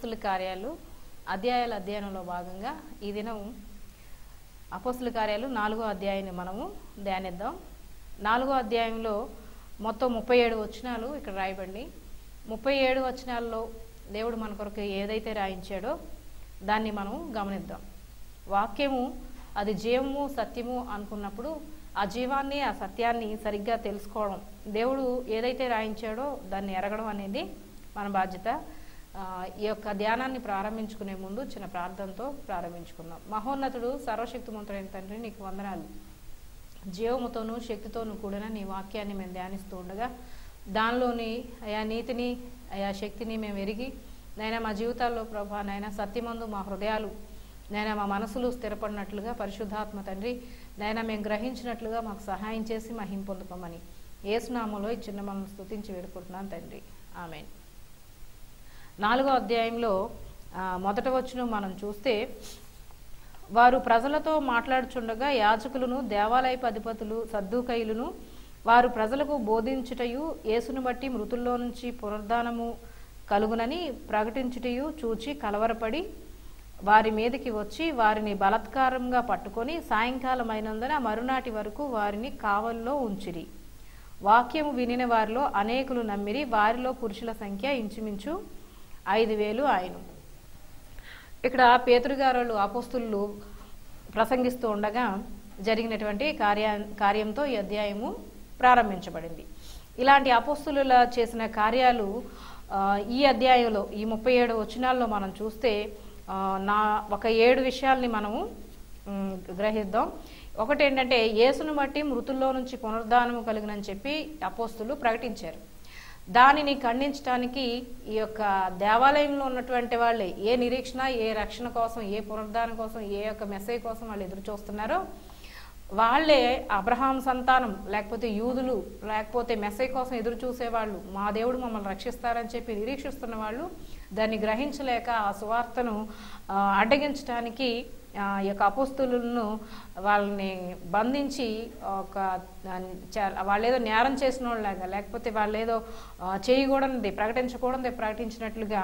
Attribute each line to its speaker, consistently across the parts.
Speaker 1: అపోస్తుల కార్యాలు అధ్యాయాల అధ్యయనంలో భాగంగా ఈ దినం అపోస్తుల కార్యాలు నాలుగో అధ్యాయాన్ని మనము ధ్యానిద్దాం నాలుగో అధ్యాయంలో మొత్తం ముప్పై ఏడు వచనాలు ఇక్కడ రాయబడి ముప్పై ఏడు వచనాల్లో దేవుడు మన కొరకు ఏదైతే రాయించాడో దాన్ని మనం గమనిద్దాం వాక్యము అది జీవము సత్యము అనుకున్నప్పుడు ఆ జీవాన్ని ఆ సత్యాన్ని సరిగ్గా తెలుసుకోవడం దేవుడు ఏదైతే రాయించాడో దాన్ని ఎరగడం అనేది మన బాధ్యత ఆ, ఈ యొక్క ధ్యానాన్ని ప్రారంభించుకునే ముందు చిన్న ప్రార్థనతో ప్రారంభించుకుందాం మహోన్నతుడు సర్వశక్తిమంతుడైన తండ్రి నీకు వందనాలు జీవముతోనూ శక్తితోనూ కూడిన నీ వాక్యాన్ని మేము ధ్యానిస్తూ ఉండగా దానిలోని అయా నీతిని అయా శక్తిని మేము ఎరిగి నైనా మా జీవితాల్లో ప్రభా నైనా సత్యమందు మా హృదయాలు నైనా మా మనసులు స్థిరపడినట్లుగా పరిశుద్ధాత్మ తండ్రి నైనా మేము గ్రహించినట్లుగా మాకు సహాయం చేసి మహిం పొందుకోమని ఏసునామంలో ఈ చిన్న మనం స్తుతించి వేడుకుంటున్నాను తండ్రి ఆమెన్ నాలుగో అధ్యాయంలో ఆ, మొదట వచ్చును మనం చూస్తే వారు ప్రజలతో మాట్లాడుచుండగా యాజకులను దేవాలయపు అధిపతులు సద్దుకైలును వారు ప్రజలకు బోధించుటయు యేసును బట్టి మృతుల్లో నుంచి పునరుద్ధానము కలుగునని ప్రకటించుటయు చూచి కలవరపడి వారి మీదకి వచ్చి వారిని బలాత్కారంగా పట్టుకొని సాయంకాలం అయినందున మరునాటి వరకు వారిని కావల్లో ఉంచిరి వాక్యము వినిన వారిలో అనేకులు నమ్మిరి వారిలో పురుషుల సంఖ్య ఇంచుమించు ఐదు వేలు ఆయన ఇక్కడ పేతురు గారు అపోస్తులు ప్రసంగిస్తూ ఉండగా జరిగినటువంటి కార్య కార్యంతో ఈ అధ్యాయము ప్రారంభించబడింది ఇలాంటి అపోస్తుల చేసిన కార్యాలు ఆ, ఈ అధ్యాయంలో ఈ ముప్పై ఏడు వచనాల్లో మనం చూస్తే ఆ, నా ఒక ఏడు విషయాల్ని మనము ఉమ్, గ్రహిద్దాం ఒకటి ఏంటంటే యేసును బట్టి మృతుల్లో నుంచి పునరుద్ధానము కలిగినని చెప్పి అపోస్తులు ప్రకటించారు దానిని ఖండించడానికి ఈ యొక్క దేవాలయంలో ఉన్నటువంటి వాళ్ళే ఏ నిరీక్షణ ఏ రక్షణ కోసం ఏ పునరుద్ధానం కోసం ఏ యొక్క మెసేజ్ కోసం వాళ్ళు ఎదురు చూస్తున్నారో వాళ్ళే అబ్రహాం సంతానం లేకపోతే యూదులు లేకపోతే మెసేజ్ కోసం ఎదురు చూసేవాళ్ళు మా దేవుడు మమ్మల్ని రక్షిస్తారని చెప్పి నిరీక్షిస్తున్న వాళ్ళు దాన్ని గ్రహించలేక ఆ సువార్తను ఆ, అడ్డగించడానికి ఆ, ఈ యొక్క అపోస్తులను వాళ్ళని బంధించి ఒక చ- వాళ్ళు ఏదో నేరం చేసిన వాళ్ళలాగా లేకపోతే వాళ్ళు ఏదో ఆ, చేయకూడనిది ప్రకటించకూడనిది ప్రకటించినట్లుగా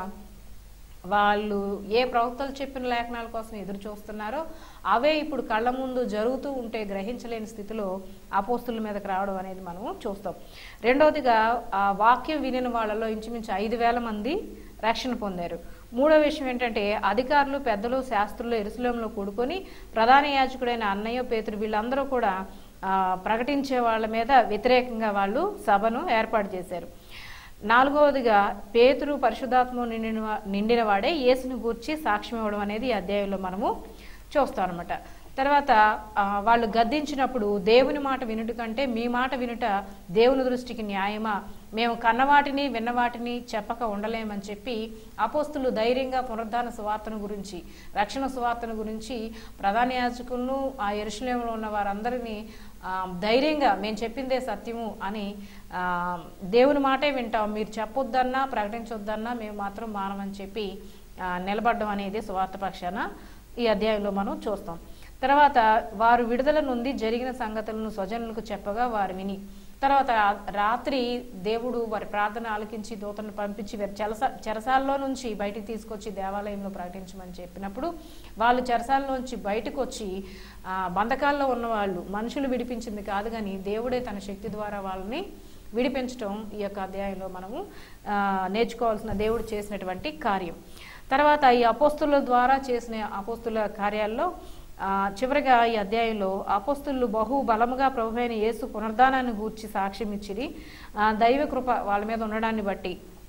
Speaker 1: వాళ్ళు ఏ ప్రవక్తలు చెప్పిన లేఖనాల కోసం ఎదురు చూస్తున్నారో అవే ఇప్పుడు కళ్ళ ముందు జరుగుతూ ఉంటే గ్రహించలేని స్థితిలో అపోస్తుల మీదకి రావడం అనేది మనం చూస్తాం రెండవదిగా ఆ వాక్యం వినిన వాళ్ళలో ఇంచుమించు ఐదు వేల మంది రక్షణ పొందారు మూడో విషయం ఏంటంటే అధికారులు పెద్దలు శాస్త్రులు ఎరుసలంలో కూడుకొని ప్రధాన యాజకుడైన అన్నయ్య పేతురు వీళ్ళందరూ కూడా ఆ, ప్రకటించే వాళ్ళ మీద వ్యతిరేకంగా వాళ్ళు సభను ఏర్పాటు చేశారు నాలుగవదిగా పేతురు పరిశుధాత్మ నిండిన వా- నిండిన వాడే యేసును గూర్చి సాక్ష్యం ఇవ్వడం అనేది ఈ అధ్యాయంలో మనము చూస్తాం అనమాట తర్వాత ఆ, వాళ్ళు గద్దించినప్పుడు దేవుని మాట వినుట కంటే మీ మాట వినుట దేవుని దృష్టికి న్యాయమా మేము కన్నవాటిని విన్నవాటిని చెప్పక ఉండలేమని చెప్పి అపోస్తులు ధైర్యంగా పునరుద్ధాన సువార్తను గురించి రక్షణ సువార్తను గురించి ప్రధాన యాజకులను ఆ ఎరుశలేంలో ఉన్న వారందరినీ ఆ, ధైర్యంగా మేము చెప్పిందే సత్యము అని ఆ, దేవుని మాటే వింటాం మీరు చెప్పొద్దన్నా ప్రకటించొద్దన్నా మేము మాత్రం మానమని చెప్పి ఆ, నిలబడడం అనేది సువార్త పక్షాన ఈ అధ్యాయంలో మనం చూస్తాం తర్వాత వారు విడుదల నుండి జరిగిన సంగతులను స్వజనులకు చెప్పగా వారు విని తర్వాత రా- రాత్రి దేవుడు వారి ప్రార్థన ఆలకించి దూతను పంపించి వారి చెరస చెరసాల్లో నుంచి బయటికి తీసుకొచ్చి దేవాలయంలో ప్రకటించమని చెప్పినప్పుడు వాళ్ళు చెరసాల్లోంచి బయటకు వచ్చి ఆ, బంధకాల్లో ఉన్న వాళ్ళు మనుషులు విడిపించింది కాదు కానీ దేవుడే తన శక్తి ద్వారా వాళ్ళని విడిపించటం ఈ యొక్క అధ్యాయంలో మనము ఆ, నేర్చుకోవాల్సిన దేవుడు చేసినటువంటి కార్యం తర్వాత ఈ అపోస్తుల ద్వారా చేసిన అపోస్తుల కార్యాల్లో ఆ, చివరిగా ఈ అధ్యాయంలో అపోస్తులు బహు బలముగా ప్రభు అయిన యేసు పునర్ధానాన్ని గూర్చి సాక్ష్యం ఇచ్చిరి ఆ, దైవ కృప వాళ్ళ మీద ఉండడాన్ని బట్టి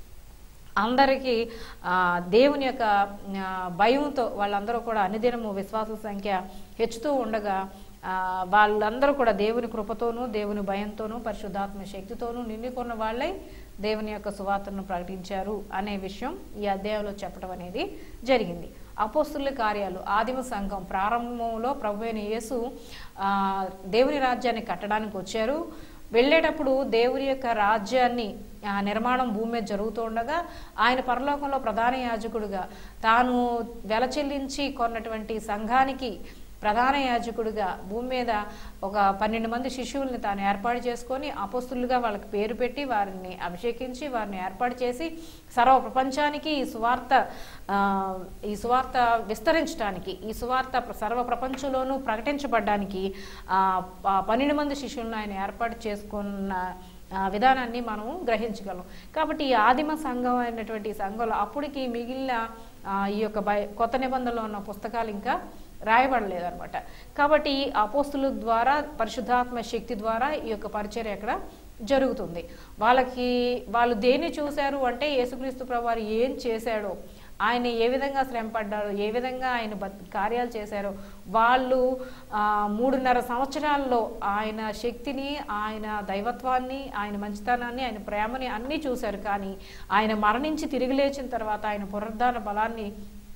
Speaker 1: అందరికీ ఆ, దేవుని యొక్క ఆ, భయంతో వాళ్ళందరూ కూడా అనుదినము విశ్వాస సంఖ్య హెచ్చుతూ ఉండగా ఆ, వాళ్ళందరూ కూడా దేవుని కృపతోనూ దేవుని భయంతోనూ పరిశుద్ధాత్మ శక్తితోనూ నిండుకున్న వాళ్ళై దేవుని యొక్క సువార్తను ప్రకటించారు అనే విషయం ఈ అధ్యాయంలో చెప్పడం అనేది జరిగింది అపోస్తుల కార్యాలు ఆదిమ సంఘం ప్రారంభంలో ప్రభు అయిన యేసు ఆ, దేవుని రాజ్యాన్ని కట్టడానికి వచ్చారు వెళ్ళేటప్పుడు దేవుని యొక్క రాజ్యాన్ని ఆ, నిర్మాణం భూమి మీద జరుగుతూ ఉండగా ఆయన పరలోకంలో ప్రధాన యాజకుడుగా తాను వెల చెల్లించి కొన్నటువంటి సంఘానికి ప్రధాన యాజకుడిగా భూమి మీద ఒక పన్నెండు మంది శిశువుల్ని తాను ఏర్పాటు చేసుకొని అపోస్తులుగా వాళ్ళకి పేరు పెట్టి వారిని అభిషేకించి వారిని ఏర్పాటు చేసి సర్వ ప్రపంచానికి ఈ సువార్త ఆ, ఈ సువార్త విస్తరించడానికి ఈ సువార్త ప్ర- సర్వ ప్రపంచంలోనూ ప్రకటించబడ్డానికి ఆ, ఆ పన్నెండు మంది శిష్యులను ఆయన ఏర్పాటు చేసుకున్న ఆ, విధానాన్ని మనం గ్రహించగలం కాబట్టి ఈ ఆదిమ సంఘం అయినటువంటి ఈ సంఘంలో అప్పటికి మిగిలిన ఆ, ఈ యొక్క బై కొత్త నిబంధనలో ఉన్న పుస్తకాలు ఇంకా రాయబడలేదు అనమాట కాబట్టి ఈ అపోస్తుల ద్వారా పరిశుద్ధాత్మ శక్తి ద్వారా ఈ యొక్క పరిచర్య అక్కడ జరుగుతుంది వాళ్ళకి వాళ్ళు దేన్ని చూశారు అంటే యేసుక్రీస్తు ప్రభు వారు ఏం చేశాడో ఆయన ఏ విధంగా శ్రమ పడ్డారో ఏ విధంగా ఆయన బత్- కార్యాలు చేశారో వాళ్ళు ఆ, మూడున్నర సంవత్సరాల్లో ఆయన శక్తిని ఆయన దైవత్వాన్ని ఆయన మంచితనాన్ని ఆయన ప్రేమని అన్నీ చూశారు కానీ ఆయన మరణించి తిరిగి లేచిన తర్వాత ఆయన పునరుద్ధాన బలాన్ని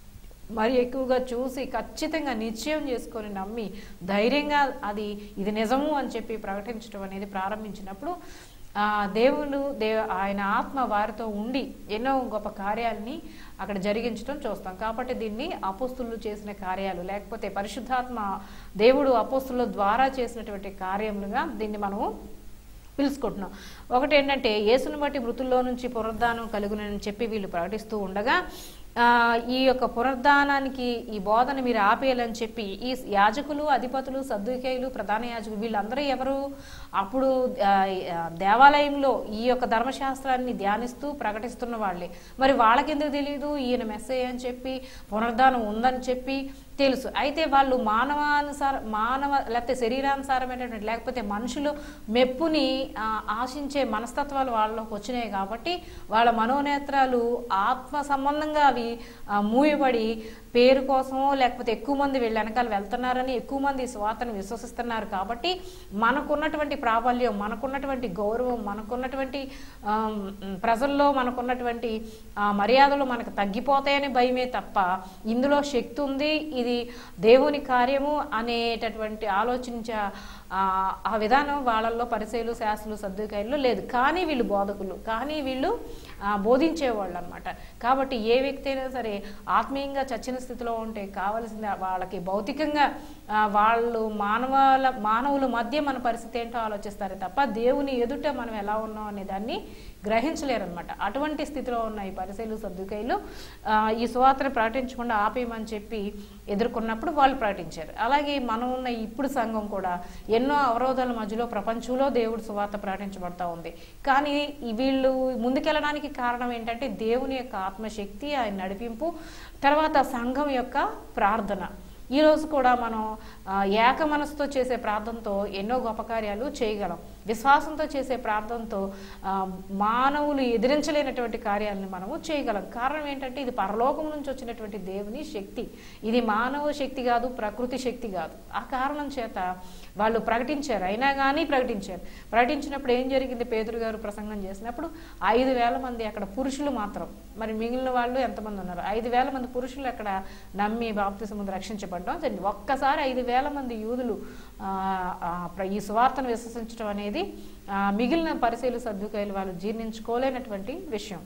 Speaker 1: మరి ఎక్కువగా చూసి ఖచ్చితంగా నిశ్చయం చేసుకొని నమ్మి ధైర్యంగా అది ఇది నిజము అని చెప్పి ప్రకటించడం అనేది ప్రారంభించినప్పుడు ఆ దేవుడు దే ఆయన ఆత్మ వారితో ఉండి ఎన్నో గొప్ప కార్యాలని అక్కడ జరిగించడం చూస్తాం కాబట్టి దీన్ని అపోస్తులు చేసిన కార్యాలు లేకపోతే పరిశుద్ధాత్మ దేవుడు అపోస్తుల ద్వారా చేసినటువంటి కార్యములుగా దీన్ని మనము పిలుచుకుంటున్నాం ఒకటి ఏంటంటే యేసును బట్టి మృతుల్లో నుంచి పునరుద్ధానం కలుగునని చెప్పి వీళ్ళు ప్రకటిస్తూ ఉండగా ఆ, ఈ యొక్క పునరుద్ధానానికి ఈ బోధన మీరు ఆపేయాలని చెప్పి ఈ యాజకులు అధిపతులు సద్దుకేయులు ప్రధాన యాజకులు వీళ్ళందరూ ఎవరు అప్పుడు ఆ, ఆ, దేవాలయంలో ఈ యొక్క ధర్మశాస్త్రాన్ని ధ్యానిస్తూ ప్రకటిస్తున్న వాళ్ళే మరి వాళ్ళకెందుకు తెలియదు ఈయన మెస్సేజ్ అని చెప్పి పునరుద్ధానం ఉందని చెప్పి తెలుసు అయితే వాళ్ళు మానవానుసార మానవ లేకపోతే శరీరానుసారమైనటువంటి లేకపోతే మనుషులు మెప్పుని ఆ, ఆశించే మనస్తత్వాలు వాళ్ళలోకి వచ్చినాయి కాబట్టి వాళ్ళ మనోనేత్రాలు ఆత్మ సంబంధంగా అవి ఆ, మూయబడి పేరు కోసమో లేకపోతే ఎక్కువ మంది వీళ్ళ వెనకాల వెళ్తున్నారని ఎక్కువ మంది ఈ స్వార్థను విశ్వసిస్తున్నారు కాబట్టి మనకున్నటువంటి ప్రాబల్యం మనకున్నటువంటి గౌరవం మనకున్నటువంటి ఆమ్, ప్రజల్లో మనకున్నటువంటి ఆ, మర్యాదలు మనకు తగ్గిపోతాయని భయమే తప్ప ఇందులో శక్తి ఉంది ఇది దేవుని కార్యము అనేటటువంటి ఆలోచించే ఆ, ఆ విధానం వాళ్ళల్లో పరిచయలు శాస్త్రులు సర్దుకాయలు లేదు కానీ వీళ్ళు బోధకులు కానీ వీళ్ళు ఆ, బోధించేవాళ్ళు అనమాట కాబట్టి ఏ వ్యక్తి అయినా సరే ఆత్మీయంగా చచ్చిన స్థితిలో ఉంటే కావలసిన వాళ్ళకి భౌతికంగా ఆ, వాళ్ళు మానవాల మానవుల మధ్య మన పరిస్థితి ఏంటో ఆలోచిస్తారు తప్ప దేవుని ఎదుట మనం ఎలా ఉన్నాం అనే దాన్ని గ్రహించలేరనమాట అటువంటి స్థితిలో ఉన్న ఈ పరిశీలు సర్దుకైలు ఆ, ఈ సువార్తను ప్రకటించకుండా ఆపేయమని చెప్పి ఎదుర్కొన్నప్పుడు వాళ్ళు ప్రకటించారు అలాగే మనం ఉన్న ఇప్పుడు సంఘం కూడా ఎన్నో అవరోధాల మధ్యలో ప్రపంచంలో దేవుడు సువార్త ప్రకటించబడతా ఉంది కానీ ఈ వీళ్ళు ముందుకెళ్ళడానికి కారణం ఏంటంటే దేవుని యొక్క ఆత్మశక్తి ఆయన నడిపింపు తర్వాత సంఘం యొక్క ప్రార్థన ఈ రోజు కూడా మనం ఆ, ఏక మనసుతో చేసే ప్రార్థనతో ఎన్నో గొప్ప కార్యాలు చేయగలం విశ్వాసంతో చేసే ప్రార్థనతో ఆ, మానవులు ఎదిరించలేనటువంటి కార్యాలను మనము చేయగలం కారణం ఏంటంటే ఇది పరలోకం నుంచి వచ్చినటువంటి దేవుని శక్తి ఇది మానవ శక్తి కాదు ప్రకృతి శక్తి కాదు ఆ కారణం చేత వాళ్ళు ప్రకటించారు అయినా కానీ ప్రకటించారు ప్రకటించినప్పుడు ఏం జరిగింది పేదరు గారు ప్రసంగం చేసినప్పుడు ఐదు వేల మంది అక్కడ పురుషులు మాత్రం మరి మిగిలిన వాళ్ళు ఎంతమంది ఉన్నారు ఐదు వేల మంది పురుషులు అక్కడ నమ్మి బాప్తిసముద్ర రక్షించబడడం జరిగింది ఒక్కసారి ఐదు వేల మంది యూదులు ఆ, ఆ, ప్ర- ఈ సువార్తను విశ్వసించడం అనేది ఆ, మిగిలిన పరిశీలు సర్దుకాయలు వాళ్ళు జీర్ణించుకోలేనటువంటి విషయం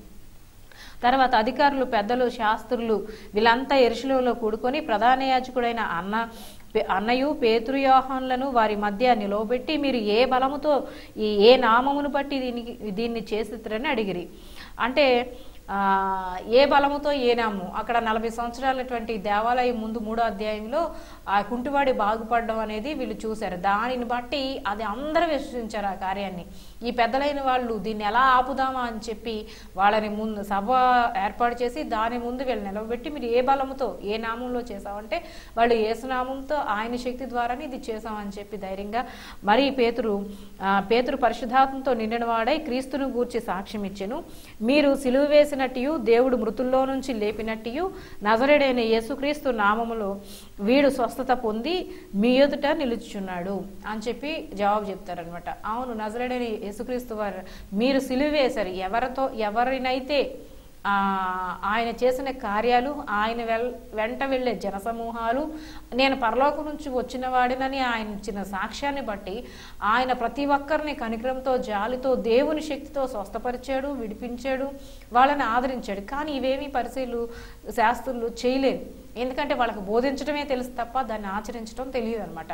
Speaker 1: తర్వాత అధికారులు పెద్దలు శాస్త్రులు వీళ్ళంతా ఎరుశలంలో కూడుకొని ప్రధాన యాజకుడైన అన్న పే- అన్నయు పేతురు యోహాన్లను వారి మధ్య నిలవబెట్టి మీరు ఏ బలముతో ఈ ఏ నామమును బట్టి దీనికి దీన్ని చేసిరని అడిగిరి అంటే ఆ, ఏ బలముతో ఏ నామం అక్కడ నలభై సంవత్సరాలటువంటి దేవాలయం ముందు మూడో అధ్యాయంలో ఆ కుంటివాడి బాగుపడడం అనేది వీళ్ళు చూశారు దానిని బట్టి అది అందరూ విశ్వసించారు ఆ కార్యాన్ని ఈ పెద్దలైన వాళ్ళు దీన్ని ఎలా ఆపుదామా అని చెప్పి వాళ్ళని ముందు సభ ఏర్పాటు చేసి దాని ముందు వీళ్ళు నిలవబెట్టి మీరు ఏ బలముతో ఏ నామంలో చేసామంటే వాళ్ళు ఏసునామంతో ఆయన శక్తి ద్వారానే ఇది చేసామని చెప్పి ధైర్యంగా మరి పేతురు ఆ, పేతురు పరిశుద్ధాత్మతో నిండిన వాడై క్రీస్తును గూర్చి సాక్ష్యం ఇచ్చెను మీరు సిలువ వేసినట్టు దేవుడు మృతుల్లో నుంచి లేపినట్టు నజరేడైన యేసుక్రీస్తు నామములో వీడు స్వస్థత పొంది మీ ఎదుట నిలుచుచున్నాడు అని చెప్పి జవాబు చెప్తారనమాట అవును నజరేడైన యేసుక్రీస్తు వారు మీరు సిలువ వేశారు ఎవరితో ఎవరినైతే ఆ, ఆయన చేసిన కార్యాలు ఆయన వెల్ వెంట వెళ్ళే జనసమూహాలు నేను పరలోకం నుంచి వచ్చిన వాడినని ఆయన ఇచ్చిన సాక్ష్యాన్ని బట్టి ఆయన ప్రతి ఒక్కరిని కనికరంతో జాలితో దేవుని శక్తితో స్వస్థపరిచాడు విడిపించాడు వాళ్ళని ఆదరించాడు కానీ ఇవేమీ పరిశీలు శాస్త్రులు చేయలేరు ఎందుకంటే వాళ్ళకి బోధించడమే తెలుసు తప్ప దాన్ని ఆచరించడం తెలియదు అనమాట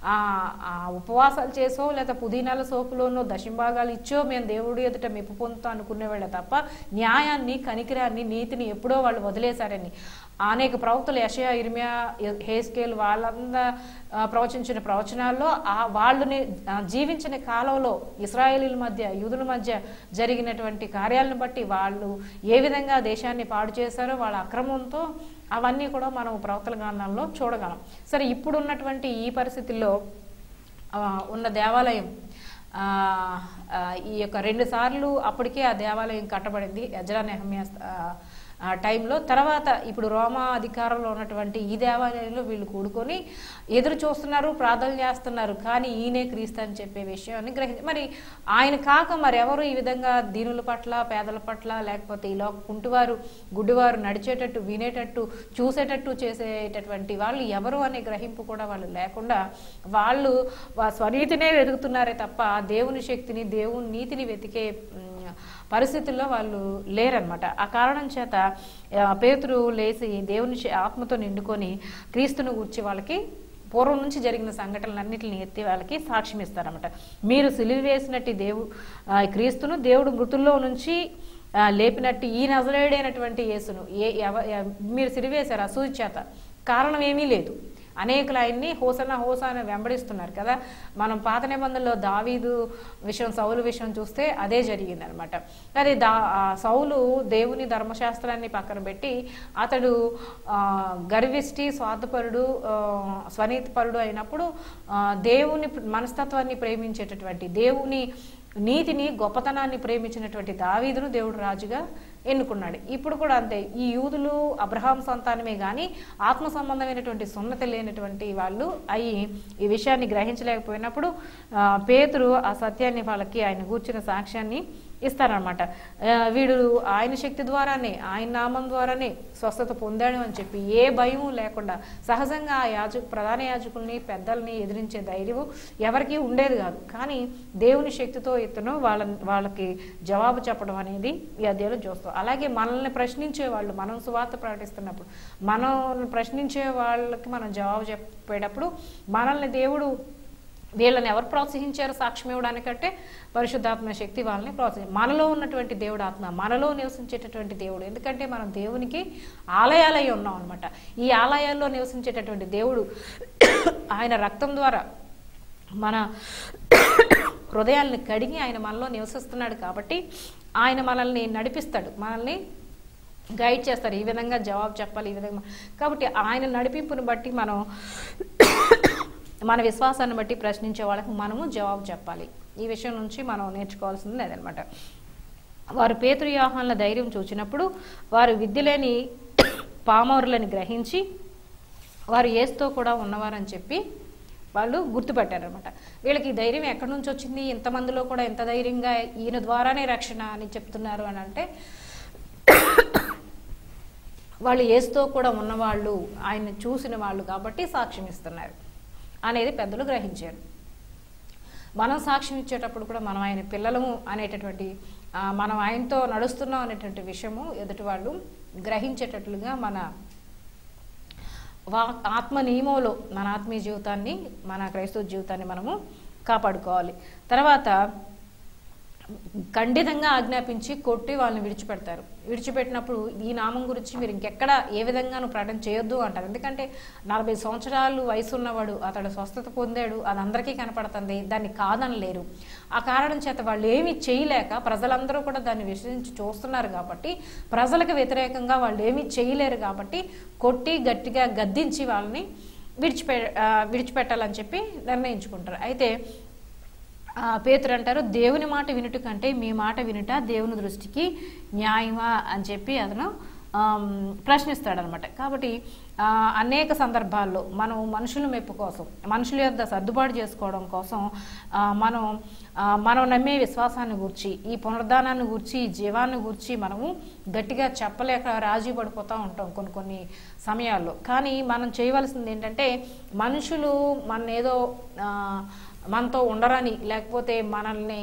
Speaker 1: ఆ ఉపవాసాలు చేసో లేదా పుదీనాల సోపులోనో దశంభాగాలు ఇచ్చో మేము దేవుడి ఎదుట మెప్పు పొందుతా అనుకునేవాళ్ళే తప్ప న్యాయాన్ని కనికిరాన్ని నీతిని ఎప్పుడో వాళ్ళు వదిలేశారని అనేక ప్రవక్తలు యషయా ఇర్మియా హేస్కేల్ వాళ్ళందా ఆ, ప్రవచించిన ప్రవచనాల్లో ఆ వాళ్ళని ఆ, జీవించిన కాలంలో ఇస్రాయేలీల మధ్య యూదుల మధ్య జరిగినటువంటి కార్యాలను బట్టి వాళ్ళు ఏ విధంగా దేశాన్ని పాడు చేశారో వాళ్ళ అక్రమంతో అవన్నీ కూడా మనం ప్రవక్తల గ్రంథంలో చూడగలం సరే ఇప్పుడు ఉన్నటువంటి ఈ పరిస్థితుల్లో ఆ, ఉన్న దేవాలయం ఆ, ఆ, ఈ యొక్క రెండు సార్లు అప్పటికే ఆ దేవాలయం కట్టబడింది యజ్రా నెహమ్యా ఆ, ఆ టైంలో తర్వాత ఇప్పుడు రోమా అధికారంలో ఉన్నటువంటి ఈ దేవాలయంలో వీళ్ళు కూడుకొని ఎదురు చూస్తున్నారు ప్రార్థన చేస్తున్నారు కానీ ఈయనే క్రీస్తు అని చెప్పే విషయాన్ని గ్రహించి మరి ఆయన కాక మరి ఎవరు ఈ విధంగా దీనుల పట్ల పేదల పట్ల లేకపోతే ఇలా కుంటివారు గుడ్డివారు నడిచేటట్టు వినేటట్టు చూసేటట్టు చేసేటటువంటి వాళ్ళు ఎవరు అనే గ్రహింపు కూడా వాళ్ళు లేకుండా వాళ్ళు వా- స్వనీతినే వెతుకుతున్నారే తప్ప దేవుని శక్తిని దేవుని నీతిని వెతికే ఉమ్, పరిస్థితుల్లో వాళ్ళు లేరనమాట ఆ కారణం చేత ఆ, పేతురు లేచి దేవుని శ- ఆత్మతో నిండుకొని క్రీస్తును గూర్చి వాళ్ళకి పూర్వం నుంచి జరిగిన సంఘటనలన్నింటిని ఎత్తి వాళ్ళకి సాక్ష్యం ఇస్తారన్నమాట మీరు సిలువ వేసినట్టు దేవు ఆ, క్రీస్తును దేవుడు మృతుల్లో నుంచి ఆ, లేపినట్టు ఈ నజరేడైనటువంటి యేసును ఏ ఎవ- ఎ- మీరు సిరివేశారు అసూయ చేత కారణం ఏమీ లేదు అనేకులు ఆయన్ని హోసన హోసాన వెంబడిస్తున్నారు కదా మనం పాత నిబంధనలో దావీదు విషయం సౌలు విషయం చూస్తే అదే జరిగింది అనమాట అదే దా ఆ సౌలు దేవుని ధర్మశాస్త్రాన్ని పక్కన పెట్టి అతడు ఆ, గర్విష్టి స్వార్థపరుడు ఆ, స్వనీతిపరుడు అయినప్పుడు ఆ, దేవుని మనస్తత్వాన్ని ప్రేమించేటటువంటి దేవుని నీతిని గొప్పతనాన్ని ప్రేమించినటువంటి దావీదును దేవుడు రాజుగా ఎన్నుకున్నాడు ఇప్పుడు కూడా అంతే ఈ యూదులు అబ్రహాం సంతానమే కానీ ఆత్మ సంబంధమైనటువంటి సున్నతి లేనటువంటి వాళ్ళు అయి ఈ విషయాన్ని గ్రహించలేకపోయినప్పుడు ఆ, పేతురు ఆ సత్యాన్ని వాళ్ళకి ఆయన కూర్చున్న సాక్ష్యాన్ని ఇస్తారనమాట వీడు ఆయన శక్తి ద్వారానే ఆయన నామం ద్వారానే స్వస్థత పొందాడు అని చెప్పి ఏ భయం లేకుండా సహజంగా ఆ యాజకు ప్రధాన యాజకుల్ని పెద్దల్ని ఎదిరించే ధైర్యం ఎవరికీ ఉండేది కాదు కానీ దేవుని శక్తితో ఇతను వాళ్ళ వాళ్ళకి జవాబు చెప్పడం అనేది ఈ అధ్యాయంలో చూస్తాం అలాగే మనల్ని ప్రశ్నించే వాళ్ళు మనం సువార్త ప్రకటిస్తున్నప్పుడు మనం ప్రశ్నించే వాళ్ళకి మనం జవాబు చెప్పేటప్పుడు మనల్ని దేవుడు వీళ్ళని ఎవరు ప్రోత్సహించారు సాక్ష్యం ఇవ్వడానికంటే పరిశుద్ధాత్మ శక్తి వాళ్ళని ప్రోత్సహించారు మనలో ఉన్నటువంటి దేవుడు ఆత్మ మనలో నివసించేటటువంటి దేవుడు ఎందుకంటే మనం దేవునికి ఆలయాలై ఉన్నాం అనమాట ఈ ఆలయాల్లో నివసించేటటువంటి దేవుడు ఆయన రక్తం ద్వారా మన హృదయాల్ని కడిగి ఆయన మనలో నివసిస్తున్నాడు కాబట్టి ఆయన మనల్ని నడిపిస్తాడు మనల్ని గైడ్ చేస్తారు ఈ విధంగా జవాబు చెప్పాలి ఈ విధంగా కాబట్టి ఆయన నడిపింపుని బట్టి మనం మన విశ్వాసాన్ని బట్టి ప్రశ్నించే వాళ్ళకి మనము జవాబు చెప్పాలి ఈ విషయం నుంచి మనం నేర్చుకోవాల్సింది అదనమాట వారు పేతురు వ్యూహాల ధైర్యం చూచినప్పుడు వారు విద్య లేని పామరులని గ్రహించి వారు ఏసుతో కూడా ఉన్నవారని చెప్పి వాళ్ళు గుర్తుపెట్టారనమాట వీళ్ళకి ఈ ధైర్యం ఎక్కడి నుంచి వచ్చింది ఇంతమందిలో కూడా ఎంత ధైర్యంగా ఈయన ద్వారానే రక్షణ అని చెప్తున్నారు అని అంటే వాళ్ళు ఏసుతో కూడా ఉన్నవాళ్ళు ఆయన చూసిన వాళ్ళు కాబట్టి సాక్ష్యం ఇస్తున్నారు అనేది పెద్దలు గ్రహించారు మనం సాక్ష్యం ఇచ్చేటప్పుడు కూడా మనం ఆయన పిల్లలము అనేటటువంటి ఆ, మనం ఆయనతో నడుస్తున్నాం అనేటువంటి విషయము ఎదుటి వాళ్ళు గ్రహించేటట్లుగా మన వా ఆత్మ నియమంలో మన ఆత్మీయ జీవితాన్ని మన క్రైస్తవ జీవితాన్ని మనము కాపాడుకోవాలి తర్వాత ఖండితంగా ఆజ్ఞాపించి కొట్టి వాళ్ళని విడిచిపెడతారు విడిచిపెట్టినప్పుడు ఈ నామం గురించి మీరు ఇంకెక్కడ ఏ విధంగానూ ప్రకటన చేయొద్దు అంటారు ఎందుకంటే నలభై సంవత్సరాలు వయసు ఉన్నవాడు అతడు స్వస్థత పొందాడు అది అందరికీ కనపడుతుంది దాన్ని కాదనలేరు ఆ కారణం చేత వాళ్ళు ఏమీ చేయలేక ప్రజలందరూ కూడా దాన్ని విశ్వసించి చూస్తున్నారు కాబట్టి ప్రజలకు వ్యతిరేకంగా వాళ్ళు ఏమీ చేయలేరు కాబట్టి కొట్టి గట్టిగా గద్దించి వాళ్ళని విడిచిపె ఆ, విడిచిపెట్టాలని చెప్పి నిర్ణయించుకుంటారు అయితే ఆ, పేతురు అంటారు దేవుని మాట వినుట కంటే మీ మాట వినుట దేవుని దృష్టికి న్యాయమా అని చెప్పి అతను ఆమ్, ప్రశ్నిస్తాడనమాట కాబట్టి ఆ, అనేక సందర్భాల్లో మనం మనుషుల మెప్పు కోసం మనుషుల యొక్క సర్దుబాటు చేసుకోవడం కోసం ఆ, మనం ఆ, మనం నమ్మే విశ్వాసాన్ని గురించి ఈ పునరుద్ధానాన్ని గురించి ఈ జీవాన్ని గురించి మనము గట్టిగా చెప్పలేక రాజీ పడిపోతూ ఉంటాం కొన్ని కొన్ని సమయాల్లో కానీ మనం చేయవలసింది ఏంటంటే మనుషులు మన ఏదో ఆ, మనతో ఉండరని లేకపోతే మనల్ని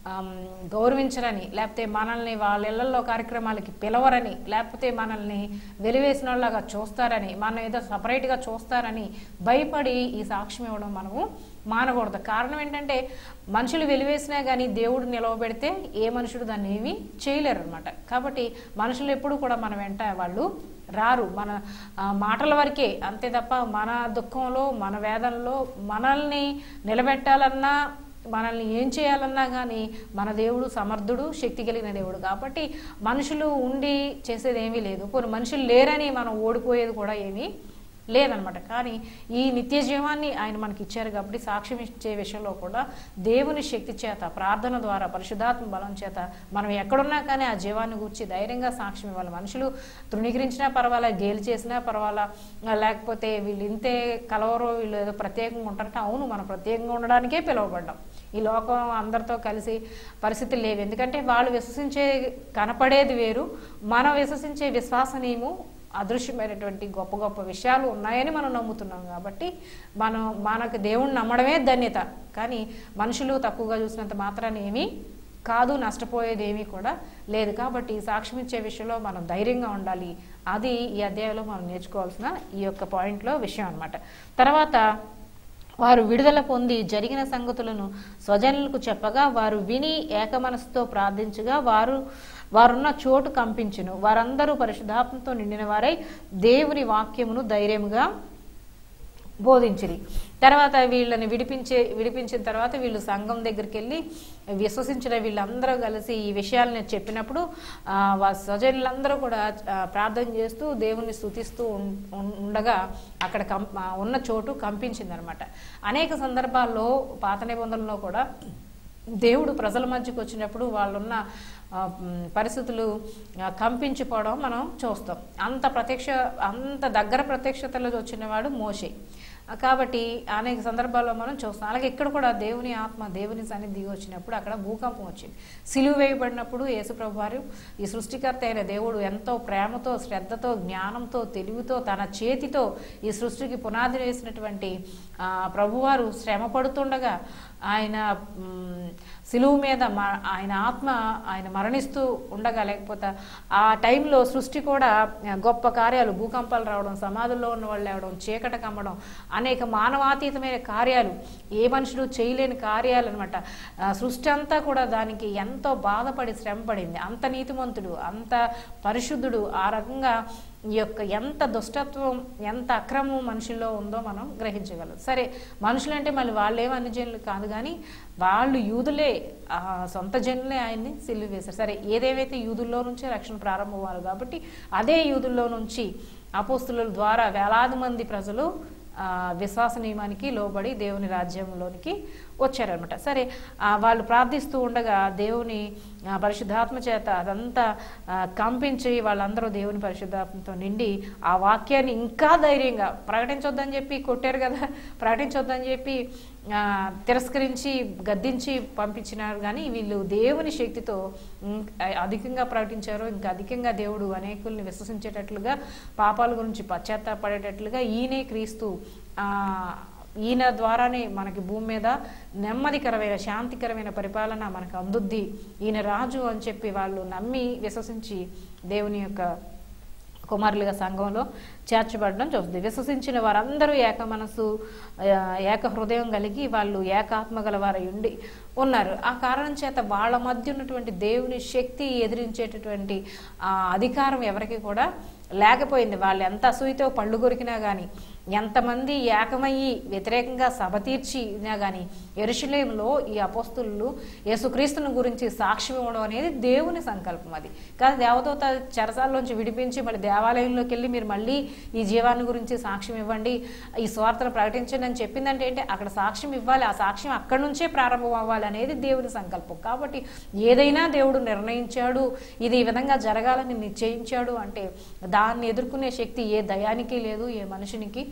Speaker 1: ఆమ్, గౌరవించరని లేకపోతే మనల్ని వాళ్ళ ఇళ్లలో కార్యక్రమాలకి పిలవరని లేకపోతే మనల్ని వెలివేసిన వాళ్ళగా చూస్తారని మనం ఏదో సపరేట్గా చూస్తారని భయపడి ఈ సాక్ష్యం ఇవ్వడం మనము మానకూడదు కారణం ఏంటంటే మనుషులు వెలివేసినా కానీ దేవుడు నిలవబెడితే ఏ మనుషుడు దాన్ని ఏమీ చేయలేరు అనమాట కాబట్టి మనుషులు ఎప్పుడు కూడా మన వెంట వాళ్ళు రారు మన ఆ, మాటల వరకే అంతే తప్ప మన దుఃఖంలో మన వేదనలో మనల్ని నిలబెట్టాలన్నా మనల్ని ఏం చేయాలన్నా కానీ మన దేవుడు సమర్థుడు శక్తి కలిగిన దేవుడు కాబట్టి మనుషులు ఉండి చేసేది ఏమీ లేదు కొన్ని మనుషులు లేరని మనం ఓడిపోయేది కూడా ఏమీ లేదనమాట కానీ ఈ నిత్య జీవాన్ని ఆయన మనకి ఇచ్చారు కాబట్టి సాక్ష్యం ఇచ్చే విషయంలో కూడా దేవుని శక్తి చేత ప్రార్థన ద్వారా పరిశుద్ధాత్మ బలం చేత మనం ఎక్కడున్నా కానీ ఆ జీవాన్ని గురించి ధైర్యంగా సాక్ష్యం ఇవ్వాలి మనుషులు తృణీకరించినా పర్వాలా గేలి చేసినా పర్వాలా లేకపోతే వీళ్ళు ఇంతే కలవరు వీళ్ళు ఏదో ప్రత్యేకంగా ఉంటారంటే అవును మనం ప్రత్యేకంగా ఉండడానికే పిలువబడ్డాం ఈ లోకం అందరితో కలిసి పరిస్థితులు లేవు ఎందుకంటే వాళ్ళు విశ్వసించే కనపడేది వేరు మనం విశ్వసించే విశ్వాసనీయము అదృశ్యమైనటువంటి గొప్ప గొప్ప విషయాలు ఉన్నాయని మనం నమ్ముతున్నాం కాబట్టి మనం మనకు దేవుణ్ణి నమ్మడమే ధన్యత కానీ మనుషులు తక్కువగా చూసినంత మాత్రాన్ని ఏమీ కాదు నష్టపోయేది ఏమీ కూడా లేదు కాబట్టి సాక్ష్యం ఇచ్చే విషయంలో మనం ధైర్యంగా ఉండాలి అది ఈ అధ్యాయంలో మనం నేర్చుకోవాల్సిన ఈ యొక్క పాయింట్లో విషయం అన్నమాట తర్వాత వారు విడుదల పొంది జరిగిన సంగతులను స్వజనులకు చెప్పగా వారు విని ఏకమనసుతో ప్రార్థించగా వారు వారున్న చోటు కంపించును వారందరూ పరిశుద్ధాత్మతో నిండిన వారై దేవుని వాక్యమును ధైర్యముగా బోధించిరి తర్వాత వీళ్ళని విడిపించే విడిపించిన తర్వాత వీళ్ళు సంఘం దగ్గరికి వెళ్ళి విశ్వసించిన వీళ్ళందరూ కలిసి ఈ విషయాలను చెప్పినప్పుడు ఆ, వా- స్వజనులందరూ కూడా ఆ, ప్రార్థన చేస్తూ దేవుని స్తుతిస్తూ ఉం- ఉం- ఉండగా అక్కడ కం ఆ, ఉన్న చోటు కంపించింది అనమాట అనేక సందర్భాల్లో పాత నిబంధనలో కూడా దేవుడు ప్రజల మధ్యకు వచ్చినప్పుడు వాళ్ళున్న ఆ, మ్, పరిస్థితులు ఆ, కంపించిపోవడం మనం చూస్తాం అంత ప్రత్యక్ష అంత దగ్గర ప్రత్యక్షతలో వచ్చినవాడు మోషే ఆ, కాబట్టి అనేక సందర్భాల్లో మనం చూస్తాం అలాగే ఇక్కడ కూడా దేవుని ఆత్మ దేవుని సన్నిధి దిగి వచ్చినప్పుడు అక్కడ భూకంపం వచ్చింది సిలువ వేయబడినప్పుడు యేసుప్రభు వారు ఈ సృష్టికర్త అయిన దేవుడు ఎంతో ప్రేమతో శ్రద్ధతో జ్ఞానంతో తెలివితో తన చేతితో ఈ సృష్టికి పునాది వేసినటువంటి ఆ, ప్రభువారు శ్రమ పడుతుండగా ఆయన మ్, సిలువు మీద మ- ఆయన ఆత్మ ఆయన మరణిస్తూ ఉండగా లేకపోతే ఆ టైంలో సృష్టి కూడా ఆ, గొప్ప కార్యాలు భూకంపాలు రావడం సమాధుల్లో ఉన్న వాళ్ళు లేవడం చీకట కమ్మడం అనేక మానవాతీతమైన కార్యాలు ఏ మనుషులు చేయలేని కార్యాలు అనమాట సృష్టి అంతా కూడా దానికి ఎంతో బాధపడి శ్రమపడింది అంత నీతిమంతుడు అంత పరిశుద్ధుడు ఆ రకంగా ఈ యొక్క ఎంత దుష్టత్వం ఎంత అక్రమం మనుషుల్లో ఉందో మనం గ్రహించగలం సరే మనుషులు అంటే మళ్ళీ వాళ్ళేం అన్ని జనులు కాదు కానీ వాళ్ళు యూదులే ఆ సొంత జనులే ఆయన్ని సిల్లు వేశారు సరే ఏదేవైతే యూదుల్లో నుంచే రక్షణ ప్రారంభమవ్వాలి కాబట్టి అదే యూదుల్లో నుంచి అపోస్తుల ద్వారా వేలాది మంది ప్రజలు ఆ, విశ్వాస నియమానికి లోబడి దేవుని రాజ్యంలోనికి వచ్చారనమాట సరే ఆ, వాళ్ళు ప్రార్థిస్తూ ఉండగా దేవుని ఆ, పరిశుద్ధాత్మ చేత అదంతా ఆ, కంపించి వాళ్ళందరూ దేవుని పరిశుద్ధాత్మతో నిండి ఆ వాక్యాన్ని ఇంకా ధైర్యంగా ప్రకటించొద్దని చెప్పి కొట్టారు కదా ప్రకటించొద్దని చెప్పి ఆ, తిరస్కరించి గద్దించి పంపించినారు కానీ వీళ్ళు దేవుని శక్తితో ఇం- అధికంగా ప్రకటించారు ఇంకా అధికంగా దేవుడు అనేకుల్ని విశ్వసించేటట్లుగా పాపాల గురించి పశ్చాత్తాపడేటట్లుగా ఈయనే క్రీస్తు ఆ, ఈయన ద్వారానే మనకి భూమి మీద నెమ్మదికరమైన శాంతికరమైన పరిపాలన మనకు అందుద్ది ఈయన రాజు అని చెప్పి వాళ్ళు నమ్మి విశ్వసించి దేవుని యొక్క కుమారులుగా సంఘంలో చేర్చబడడం చూస్తుంది విశ్వసించిన వారందరూ ఏక మనసు ఆ, ఏక హృదయం కలిగి వాళ్ళు ఏకాత్మ గల వారై ఉండి ఉన్నారు ఆ కారణం చేత వాళ్ళ మధ్య ఉన్నటువంటి దేవుని శక్తి ఎదిరించేటటువంటి ఆ, అధికారం ఎవరికి కూడా లేకపోయింది వాళ్ళు ఎంత అసూయతో పళ్ళు కొరికినా కానీ ఎంతమంది ఏకమయ్యి వ్యతిరేకంగా సభ తీర్చినా కానీ ఎరుషులేంలో ఈ అపోస్తులు యేసుక్రీస్తుని గురించి సాక్ష్యం ఇవ్వడం అనేది దేవుని సంకల్పం అది కానీ దేవదూత చెరసాల్లోంచి విడిపించి మళ్ళీ దేవాలయంలోకి వెళ్ళి మీరు మళ్ళీ ఈ జీవాన్ని గురించి సాక్ష్యం ఇవ్వండి ఈ స్వార్థను ప్రకటించండి అని చెప్పిందంటే ఏంటి అక్కడ సాక్ష్యం ఇవ్వాలి ఆ సాక్ష్యం అక్కడి నుంచే ప్రారంభం అవ్వాలి అనేది దేవుని సంకల్పం కాబట్టి ఏదైనా దేవుడు నిర్ణయించాడు ఇది ఈ విధంగా జరగాలని నిశ్చయించాడు అంటే దాన్ని ఎదుర్కొనే శక్తి ఏ దయానికి లేదు ఏ మనుషునికి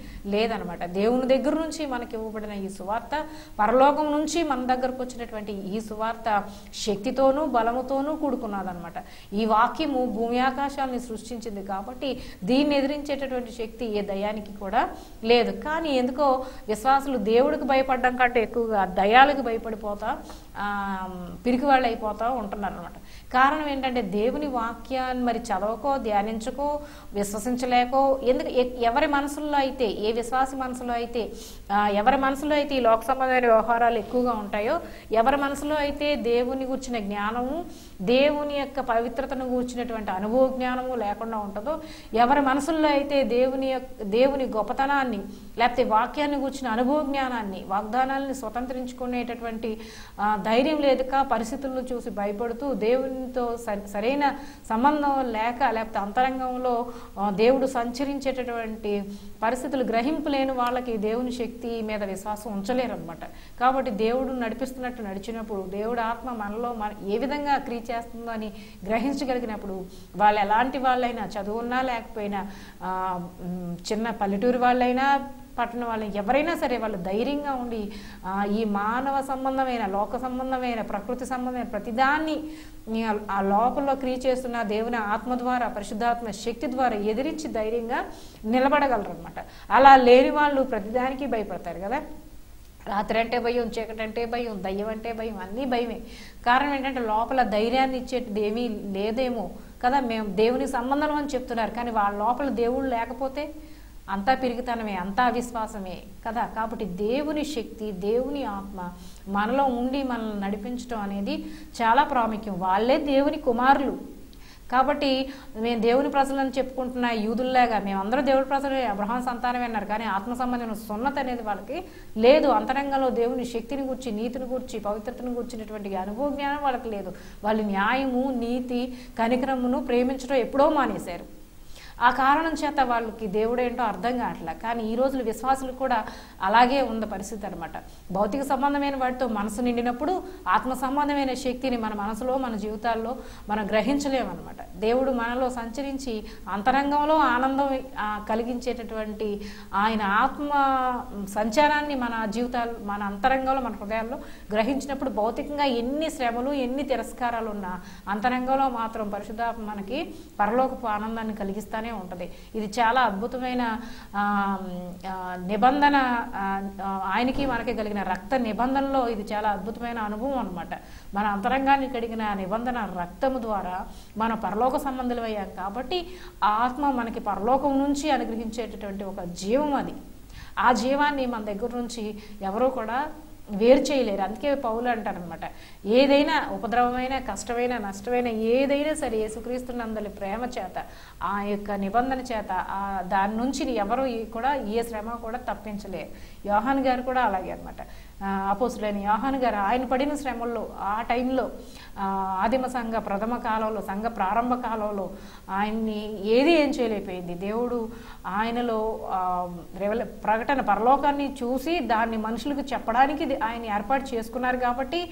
Speaker 1: లేదనమాట దేవుని దగ్గర నుంచి మనకి ఇవ్వబడిన ఈ సువార్త పరలోకం నుంచి మన దగ్గరకు వచ్చినటువంటి ఈ సువార్త శక్తితోనూ బలముతోనూ కూడుకున్నదనమాట ఈ వాక్యము భూమి ఆకాశాలని సృష్టించింది కాబట్టి దీన్ని ఎదిరించేటటువంటి శక్తి ఏ దయానికి కూడా లేదు కానీ ఎందుకో విశ్వాసులు దేవుడికి భయపడడం కంటే ఎక్కువగా దయాలకు భయపడిపోతా ఆ, పిరికి వాళ్ళు అయిపోతా ఉంటున్నారు అనమాట కారణం ఏంటంటే దేవుని వాక్యాన్ని మరి చదవకో ధ్యానించకో విశ్వసించలేకో ఎందుకు ఎ- ఎవరి మనసుల్లో అయితే ఏ విశ్వాసి మనసులో అయితే ఆ, ఎవరి మనసులో అయితే ఈ లోక సంబంధమైన వ్యవహారాలు ఎక్కువగా ఉంటాయో ఎవరి మనసులో అయితే దేవుని కూర్చిన జ్ఞానము దేవుని యొక్క పవిత్రతను కూర్చున్నటువంటి అనుభవ జ్ఞానము లేకుండా ఉంటుందో ఎవరి మనసుల్లో అయితే దేవుని యొక్క దేవుని గొప్పతనాన్ని లేకపోతే వాక్యాన్ని కూర్చిన అనుభవ జ్ఞానాన్ని వాగ్దానాన్ని స్వతంత్రించుకునేటటువంటి ఆ, ధైర్యం లేదుక పరిస్థితులను చూసి భయపడుతూ దేవునితో స- సరైన సంబంధం లేక లేకపోతే అంతరంగంలో ఆ, దేవుడు సంచరించేటటువంటి పరిస్థితులు గ్రహింపు లేని వాళ్ళకి దేవుని శక్తి మీద విశ్వాసం ఉంచలేరు అనమాట కాబట్టి దేవుడు నడిపిస్తున్నట్టు నడిచినప్పుడు దేవుడు ఆత్మ మనలో మన ఏ విధంగా క్రియ చేస్తుందో అని గ్రహించగలిగినప్పుడు వాళ్ళు ఎలాంటి వాళ్ళైనా చదువున్నా లేకపోయినా ఆ, మ్, చిన్న పల్లెటూరు వాళ్ళైనా పట్టణ వాళ్ళు ఎవరైనా సరే వాళ్ళు ధైర్యంగా ఉండి ఆ, ఈ మానవ సంబంధమైన లోక సంబంధమైన ప్రకృతి సంబంధమైన ప్రతిదాన్ని ఈ ఆ లోకంలో క్రియ చేస్తున్న దేవుని ఆత్మ ద్వారా పరిశుద్ధాత్మ శక్తి ద్వారా ఎదిరించి ధైర్యంగా నిలబడగలరు అనమాట అలా లేని వాళ్ళు ప్రతిదానికి భయపడతారు కదా రాత్రి అంటే భయం చీకటి అంటే భయం దయ్యం అంటే భయం అన్నీ భయమే కారణం ఏంటంటే లోపల ధైర్యాన్ని ఇచ్చేటిది ఏమీ లేదేమో కదా మేము దేవుని సంబంధం అని చెప్తున్నారు కానీ వాళ్ళ లోపల దేవుడు లేకపోతే అంతా పిరిగితనమే అంతా అవిశ్వాసమే కదా కాబట్టి దేవుని శక్తి దేవుని ఆత్మ మనలో ఉండి మనల్ని నడిపించడం అనేది చాలా ప్రాముఖ్యం వాళ్ళే దేవుని కుమారులు కాబట్టి మేము దేవుని ప్రజలను చెప్పుకుంటున్న యూదుల్లాగా మేమందరూ దేవుడి ప్రజలే అబ్రహాం సంతానమే అన్నారు కానీ ఆత్మ సంబంధమైన సున్నత అనేది వాళ్ళకి లేదు అంతరంగంలో దేవుని శక్తిని గురించి నీతిని గురించి పవిత్రతను గురించినటువంటి అనుభవ జ్ఞానం వాళ్ళకి లేదు వాళ్ళు న్యాయము నీతి కనికరమును ప్రేమించడం ఎప్పుడో మానేశారు ఆ కారణం చేత వాళ్ళకి దేవుడేంటో అర్థం కావట్లే కానీ ఈ రోజులు విశ్వాసులు కూడా అలాగే ఉంది పరిస్థితి అనమాట భౌతిక సంబంధమైన వాటితో మనసు నిండినప్పుడు ఆత్మ సంబంధమైన శక్తిని మన మనసులో మన జీవితాల్లో మనం గ్రహించలేమన్నమాట దేవుడు మనలో సంచరించి అంతరంగంలో ఆనందం ఆ, కలిగించేటటువంటి ఆయన ఆత్మ సంచారాన్ని మన జీవితాలు మన అంతరంగంలో మన హృదయాల్లో గ్రహించినప్పుడు భౌతికంగా ఎన్ని శ్రమలు ఎన్ని తిరస్కారాలు ఉన్నా అంతరంగంలో మాత్రం పరిశుద్ధాత్మ మనకి పరలోకపు ఆనందాన్ని కలిగిస్తానే ఉంటుంది ఇది చాలా అద్భుతమైన ఆ, ఆ, నిబంధన ఆ, ఆ, ఆయనకి మనకి కలిగిన రక్త నిబంధనలో ఇది చాలా అద్భుతమైన అనుభవం అనమాట మన అంతరంగాన్ని కడిగిన ఆ నిబంధన రక్తము ద్వారా మన పరలోక సంబంధులు అయ్యాం కాబట్టి ఆ ఆత్మ మనకి పరలోకం నుంచి అనుగ్రహించేటటువంటి ఒక జీవం అది ఆ జీవాన్ని మన దగ్గర నుంచి ఎవరూ కూడా వేరు చేయలేరు అందుకే పౌలు అంటారనమాట ఏదైనా ఉపద్రవమైన కష్టమైన నష్టమైన ఏదైనా సరే యేసుక్రీస్తున్నందలి ప్రేమ చేత ఆ యొక్క నిబంధన చేత ఆ దాని నుంచి ఎవరు ఈ- కూడా ఏ శ్రమ కూడా తప్పించలేరు యోహాన్ గారు కూడా అలాగే అనమాట అపోసులైన యోహాన్ గారు ఆయన పడిన శ్రమల్లో ఆ టైంలో ఆ, ఆదిమ సంఘ ప్రథమ కాలంలో సంఘ ప్రారంభ కాలంలో ఆయన్ని ఏది ఏం చేయలేకపోయింది దేవుడు ఆయనలో ఆ, రెవల ప్రకటన పరలోకాన్ని చూసి దాన్ని మనుషులకు చెప్పడానికి ఇది ఆయన ఏర్పాటు చేసుకున్నారు కాబట్టి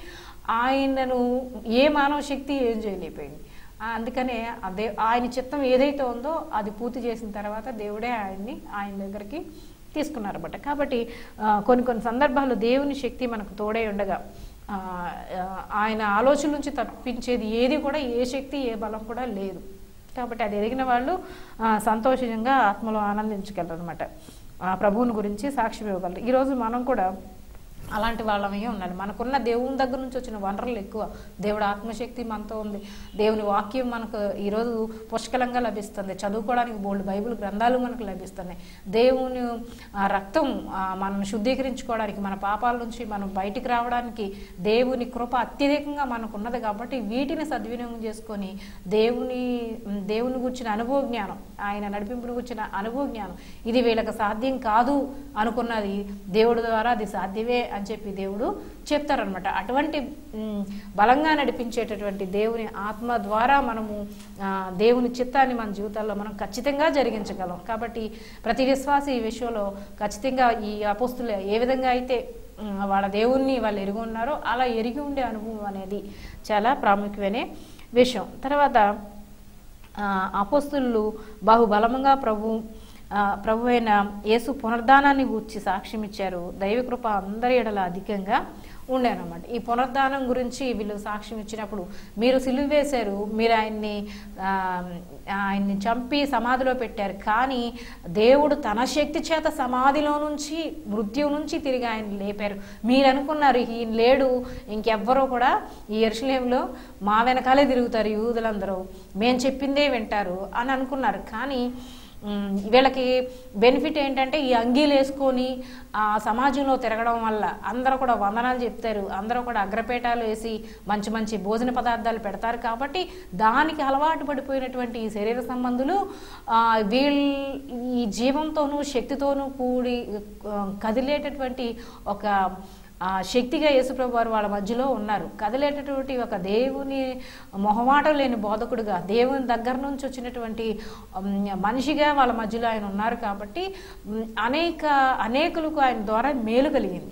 Speaker 1: ఆయనను ఏ మానవ శక్తి ఏం చేయలేకపోయింది ఆ, అందుకనే అదే ఆయన చిత్తం ఏదైతే ఉందో అది పూర్తి చేసిన తర్వాత దేవుడే ఆయన్ని ఆయన దగ్గరికి తీసుకున్నారన్నమాట కాబట్టి ఆ, కొన్ని కొన్ని సందర్భాల్లో దేవుని శక్తి మనకు తోడై ఉండగా ఆ, ఆ, ఆయన ఆలోచన నుంచి తప్పించేది ఏది కూడా ఏ శక్తి ఏ బలం కూడా లేదు కాబట్టి అది ఎరిగిన వాళ్ళు ఆ, సంతోషంగా ఆత్మలో ఆనందించగలరు అనమాట ఆ ప్రభువుని గురించి సాక్ష్యం ఇవ్వగలరు ఈరోజు మనం కూడా అలాంటి వాళ్ళమే ఉండాలి మనకున్న దేవుని దగ్గర నుంచి వచ్చిన వనరులు ఎక్కువ దేవుడు ఆత్మశక్తి మనతో ఉంది దేవుని వాక్యం మనకు ఈరోజు పుష్కలంగా లభిస్తుంది చదువుకోవడానికి బోల్డ్ బైబిల్ గ్రంథాలు మనకు లభిస్తున్నాయి దేవుని ఆ, రక్తం ఆ, మనల్ని శుద్ధీకరించుకోవడానికి మన పాపాల నుంచి మనం బయటికి రావడానికి దేవుని కృప అత్యధికంగా మనకు ఉన్నది కాబట్టి వీటిని సద్వినియోగం చేసుకొని దేవుని దేవుని గురించిన అనుభవ జ్ఞానం ఆయన నడిపింపుని గురించిన అనుభవ జ్ఞానం ఇది వీళ్ళకి సాధ్యం కాదు అనుకున్నది దేవుడి ద్వారా అది సాధ్యమే అని చెప్పి దేవుడు చెప్తారనమాట అటువంటి మ్, బలంగా నడిపించేటటువంటి దేవుని ఆత్మ ద్వారా మనము ఆ, దేవుని చిత్తాన్ని మన జీవితాల్లో మనం ఖచ్చితంగా జరిగించగలం కాబట్టి ప్రతి విశ్వాసి ఈ విషయంలో ఖచ్చితంగా ఈ అపోస్తులు ఏ విధంగా అయితే మ్, వాళ్ళ దేవుణ్ణి వాళ్ళు ఎరిగి ఉన్నారో అలా ఎరిగి ఉండే అనుభవం అనేది చాలా ప్రాముఖ్యమైన విషయం తర్వాత ఆ, అపోస్తులు బహుబలముగా ప్రభు ఆ, ప్రభు అయిన యేసు పునర్ధానాన్ని గూర్చి సాక్ష్యం ఇచ్చారు దైవకృప అందరి ఎడల అధికంగా ఉండేనమాట ఈ పునర్ధానం గురించి వీళ్ళు సాక్ష్యం ఇచ్చినప్పుడు మీరు సిలువ వేశారు మీరు ఆయన్ని ఆ, ఆయన్ని చంపి సమాధిలో పెట్టారు కానీ దేవుడు తన శక్తి చేత సమాధిలో నుంచి మృత్యు నుంచి తిరిగి ఆయన లేపారు మీరు అనుకున్నారు ఈయన లేడు ఇంకెవ్వరూ కూడా ఈ ఎరుసలేంలో మా వెనకాలే తిరుగుతారు యూదులందరూ మేము చెప్పిందే వింటారు అని అనుకున్నారు కానీ ఉమ్, వీళ్ళకి బెనిఫిట్ ఏంటంటే ఈ అంగీలు వేసుకొని ఆ సమాజంలో తిరగడం వల్ల అందరూ కూడా వందనాలు చెప్తారు అందరూ కూడా అగ్రపేటాలు వేసి మంచి మంచి భోజన పదార్థాలు పెడతారు కాబట్టి దానికి అలవాటు పడిపోయినటువంటి ఈ శరీర సంబంధులు ఆ, వీళ్ళ ఈ జీవంతోనూ శక్తితోనూ కూడి ఆ, కదిలేటటువంటి ఒక ఆ శక్తిగా యేసుప్రభు వారు వాళ్ళ మధ్యలో ఉన్నారు కదిలేటటువంటి ఒక దేవుని మొహమాటం లేని బోధకుడుగా దేవుని దగ్గర నుంచి వచ్చినటువంటి ఉమ్, మనిషిగా వాళ్ళ మధ్యలో ఆయన ఉన్నారు కాబట్టి ఉమ్, అనేక అనేకులకు ఆయన ద్వారా మేలు కలిగింది